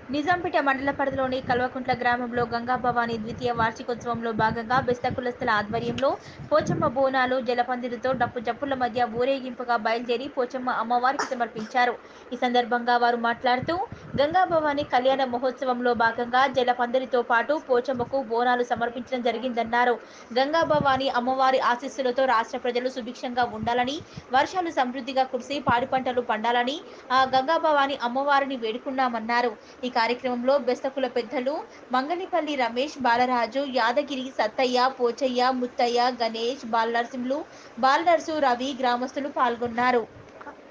నిజాంపేట మండల పరిధిలోని కల్వకుంట్ల గ్రామంలో గంగా భవాని ద్వితీయ వార్షికోత్సవంలో భాగంగా బెస్త కులస్తుల ఆధ్వర్యంలో పోచమ్మ బోనాలు జలపందిరితో డప్పు చప్పుల మధ్య ఊరేగింపుగా బయలుదేరి పోచమ్మ అమ్మవారికి సమర్పించారు ఈ సందర్భంగా వారు మాట్లాడుతూ గంగా భవాని కళ్యాణ మహోత్సవంలో భాగంగా జలపందిరితో పాటు పోచమ్మకు బోనాలు సమర్పించడం జరిగిందన్నారు గంగా భవాని అమ్మవారి ఆశీస్సులతో రాష్ట్ర ప్రజలు సుభిక్షంగా ఉండాలని వర్షాలు సమృద్ధిగా కురిసి పాడి పంటలు పండాలని ఆ గంగా భవాని అమ్మవారిని వేడుకున్నామన్నారు ఈ కార్యక్రమంలో బెస్తకుల పెద్దలు మంగళిపల్లి రమేష్ బాలరాజు యాదగిరి సత్తయ్య పోచయ్య ముత్తయ్య గణేష్ బాలనరసింహులు బాలనర్సు రవి గ్రామస్తులు పాల్గొన్నారు